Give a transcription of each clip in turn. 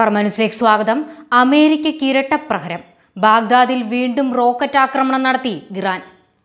കർമ്മനുസിലേക്ക് സ്വാഗതം അമേരിക്കയ്ക്ക് ഇരട്ടപ്രഹരം ബാഗ്ദാദിൽ വീണ്ടും റോക്കറ്റ് ആക്രമണം നടത്തി ഇറാൻ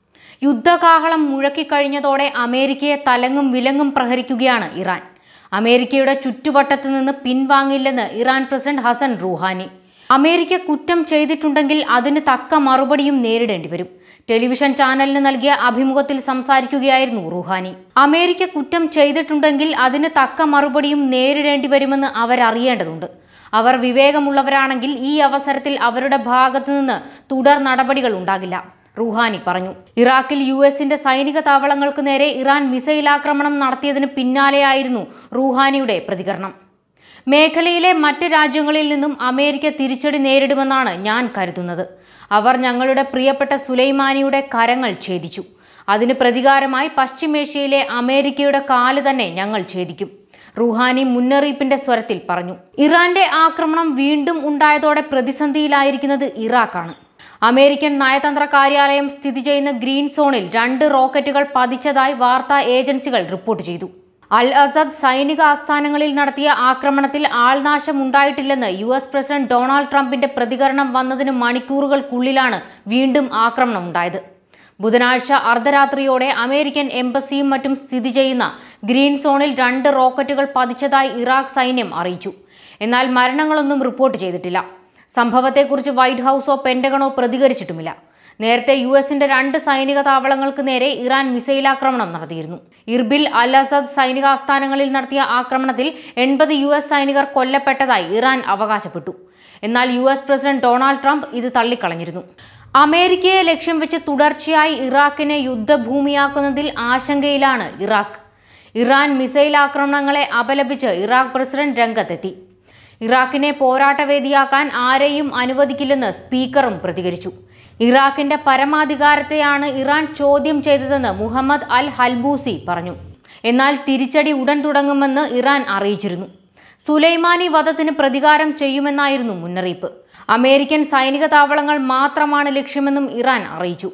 യുദ്ധകാഹളം മുഴക്കിക്കഴിഞ്ഞതോടെ അമേരിക്കയെ തലങ്ങും വിലങ്ങും പ്രഹരിക്കുകയാണ് ഇറാൻ അമേരിക്കയുടെ ചുറ്റുവട്ടത്ത് നിന്ന് പിൻവാങ്ങില്ലെന്ന് Iran president Hassan Rouhani America കുറ്റം ചെയ്തിട്ടുണ്ടെങ്കിൽ അതിന് തക്ക മറുപടിയും നേരിടേണ്ടി വരും ടെലിവിഷൻ ചാനലിന് നൽകിയ അഭിമുഖത്തിൽ സംസാരിക്കുകയായിരുന്നു റുഹാനി അമേരിക്ക കുറ്റം ചെയ്തിട്ടുണ്ടെങ്കിൽ അതിന് തക്ക മറുപടിയും നേരിടേണ്ടി വരുമെന്ന് അവരറിയേണ്ടതുണ്ട് അവർ വിവേകമുള്ളവരാണെങ്കിൽ ഈ അവസരത്തിൽ അവരുടെ ഭാഗത്തു നിന്ന് തുടർ നടപടികൾ ഉണ്ടാകില്ല റുഹാനി പറഞ്ഞു ഇറാഖിൽ യു എസിന്റെ സൈനിക താവളങ്ങൾക്ക് നേരെ ഇറാൻ മിസൈൽ ആക്രമണം നടത്തിയതിന് പിന്നാലെയായിരുന്നു റുഹാനിയുടെ പ്രതികരണം മേഖലയിലെ മറ്റ് രാജ്യങ്ങളിൽ നിന്നും അമേരിക്ക തിരിച്ചടി നേരിടുമെന്നാണ് ഞാൻ കരുതുന്നത് അവർ ഞങ്ങളുടെ പ്രിയപ്പെട്ട സുലൈമാനിയുടെ കരങ്ങൾ ഛേദിച്ചു അതിന് പ്രതികാരമായി പശ്ചിമേഷ്യയിലെ അമേരിക്കയുടെ കാല് തന്നെ ഞങ്ങൾ ഛേദിക്കും റുഹാനി മുന്നറിയിപ്പിന്റെ സ്വരത്തിൽ പറഞ്ഞു ഇറാന്റെ ആക്രമണം വീണ്ടും ഉണ്ടായതോടെ പ്രതിസന്ധിയിലായിരിക്കുന്നത് ഇറാഖാണ് അമേരിക്കൻ നയതന്ത്ര കാര്യാലയം സ്ഥിതി ചെയ്യുന്ന ഗ്രീൻ സോണിൽ രണ്ട് റോക്കറ്റുകൾ പതിച്ചതായി വാർത്താ ഏജൻസികൾ റിപ്പോർട്ട് ചെയ്തു അൽ അസദ് സൈനിക ആസ്ഥാനങ്ങളിൽ നടത്തിയ ആക്രമണത്തിൽ ആൾനാശം ഉണ്ടായിട്ടില്ലെന്ന് യു എസ് പ്രസിഡന്റ് ഡൊണാൾഡ് ട്രംപിന്റെ പ്രതികരണം വന്നതിന് മണിക്കൂറുകൾക്കുള്ളിലാണ് വീണ്ടും ആക്രമണം ഉണ്ടായത് ബുധനാഴ്ച അർദ്ധരാത്രിയോടെ അമേരിക്കൻ എംബസിയും മറ്റും സ്ഥിതി ചെയ്യുന്ന ഗ്രീൻ സോണിൽ രണ്ട് റോക്കറ്റുകൾ പതിച്ചതായി ഇറാഖ് സൈന്യം അറിയിച്ചു എന്നാൽ മരണങ്ങളൊന്നും റിപ്പോർട്ട് ചെയ്തിട്ടില്ല സംഭവത്തെക്കുറിച്ച് വൈറ്റ് ഹൗസോ പെന്റഗണോ പ്രതികരിച്ചിട്ടുമില്ല നേരത്തെ യു എസിന്റെ രണ്ട് സൈനിക താവളങ്ങൾക്ക് നേരെ ഇറാൻ മിസൈൽ ആക്രമണം നടത്തിയിരുന്നു ഇർബിൽ അൽ അസദ് സൈനികാസ്ഥാനങ്ങളിൽ നടത്തിയ ആക്രമണത്തിൽ എൺപത് യു എസ് സൈനികർ കൊല്ലപ്പെട്ടതായി ഇറാൻ അവകാശപ്പെട്ടു എന്നാൽ U S president Donald Trump ഇത് തള്ളിക്കളഞ്ഞിരുന്നു അമേരിക്കയെ ലക്ഷ്യം വെച്ച് തുടർച്ചയായി ഇറാഖിനെ യുദ്ധഭൂമിയാക്കുന്നതിൽ ആശങ്കയിലാണ് ഇറാഖ് ഇറാൻ മിസൈൽ ആക്രമണങ്ങളെ അപലപിച്ച് ഇറാഖ് പ്രസിഡന്റ് രംഗത്തെത്തി ഇറാഖിനെ പോരാട്ടവേദിയാക്കാൻ ആരെയും അനുവദിക്കില്ലെന്ന് സ്പീക്കറും പ്രതികരിച്ചു ഇറാഖിന്റെ പരമാധികാരത്തെയാണ് ഇറാൻ ചോദ്യം ചെയ്തതെന്ന് മുഹമ്മദ് അൽ ഹൽബൂസി പറഞ്ഞു എന്നാൽ തിരിച്ചടി ഉടൻ തുടങ്ങുമെന്ന് ഇറാൻ അറിയിച്ചിരുന്നു സുലൈമാനി വധത്തിന് പ്രതികാരം ചെയ്യുമെന്നായിരുന്നു മുന്നറിയിപ്പ് അമേരിക്കൻ സൈനിക താവളങ്ങൾ മാത്രമാണ് ലക്ഷ്യമെന്നും ഇറാൻ അറിയിച്ചു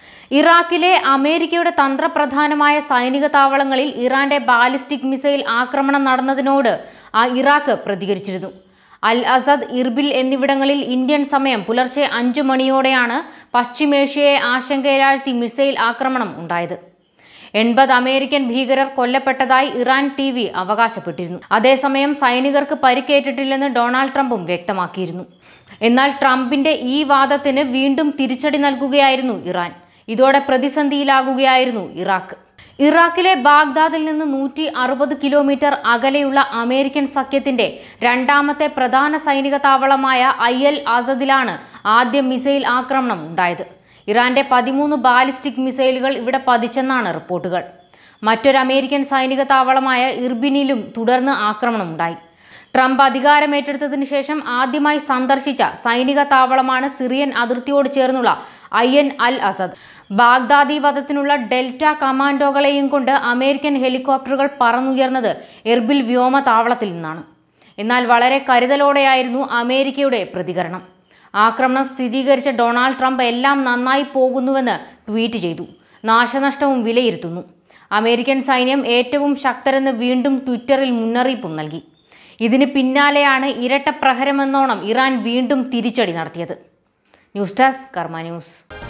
ഇറാഖിലെ അമേരിക്കയുടെ തന്ത്രപ്രധാനമായ സൈനിക താവളങ്ങളിൽ ഇറാന്റെ ബാലിസ്റ്റിക് മിസൈൽ ആക്രമണം നടന്നതിനോട് ആ ഇറാഖ് പ്രതികരിച്ചിരുന്നു അൽ അസദ് ഇർബിൽ എന്നിവിടങ്ങളിൽ ഇന്ത്യൻ സമയം പുലർച്ചെ അഞ്ചു മണിയോടെയാണ് പശ്ചിമേഷ്യയെ ആശങ്കയിലാഴ്ത്തി മിസൈൽ ആക്രമണം ഉണ്ടായത് എൺപത് അമേരിക്കൻ ഭീകരർ കൊല്ലപ്പെട്ടതായി ഇറാൻ ടി വി അവകാശപ്പെട്ടിരുന്നു അതേസമയം സൈനികർക്ക് പരിക്കേറ്റിട്ടില്ലെന്ന് ഡൊണാൾഡ് ട്രംപും വ്യക്തമാക്കിയിരുന്നു എന്നാൽ ട്രംപിന്റെ ഈ വാദത്തിന് വീണ്ടും തിരിച്ചടി നൽകുകയായിരുന്നു ഇറാൻ ഇതോടെ പ്രതിസന്ധിയിലാകുകയായിരുന്നു ഇറാഖ് ഇറാഖിലെ ബാഗ്ദാദിൽ നിന്ന് നൂറ്റി അറുപത് കിലോമീറ്റർ അകലെയുള്ള അമേരിക്കൻ സഖ്യത്തിന്റെ രണ്ടാമത്തെ പ്രധാന സൈനിക താവളമായ ഐ എൽ ആസദിലാണ് ആദ്യ മിസൈൽ ആക്രമണം ഉണ്ടായത് ഇറാന്റെ പതിമൂന്ന് ബാലിസ്റ്റിക് മിസൈലുകൾ ഇവിടെ പതിച്ചെന്നാണ് റിപ്പോർട്ടുകൾ മറ്റൊരു അമേരിക്കൻ സൈനിക താവളമായ ഇർബിനിലും തുടർന്ന് ആക്രമണമുണ്ടായി ട്രംപ് അധികാരമേറ്റെടുത്തതിനു ശേഷം ആദ്യമായി സന്ദർശിച്ച സൈനിക താവളമാണ് സിറിയൻ അതിർത്തിയോട് ചേർന്നുള്ള Ain Al Asad Baghdadi വധത്തിനുള്ള ഡെൽറ്റ കമാൻഡോകളെയും കൊണ്ട് അമേരിക്കൻ ഹെലികോപ്റ്ററുകൾ പറന്നുയർന്നത് എർബിൽ വ്യോമ താവളത്തിൽ നിന്നാണ് എന്നാൽ വളരെ കരുതലോടെയായിരുന്നു അമേരിക്കയുടെ പ്രതികരണം ആക്രമണം സ്ഥിരീകരിച്ച ഡൊണാൾഡ് ട്രംപ് എല്ലാം നന്നായി പോകുന്നുവെന്ന് ട്വീറ്റ് ചെയ്തു നാശനഷ്ടവും വിലയിരുത്തുന്നു അമേരിക്കൻ സൈന്യം ഏറ്റവും ശക്തരെന്ന് വീണ്ടും ട്വിറ്ററിൽ മുന്നറിയിപ്പും നൽകി ഇതിന് പിന്നാലെയാണ് ഇരട്ട പ്രഹരമെന്നോണം ഇറാൻ വീണ്ടും തിരിച്ചടി നടത്തിയത് ന്യൂസ് ഡെസ്ക് കർമ്മ ന്യൂസ്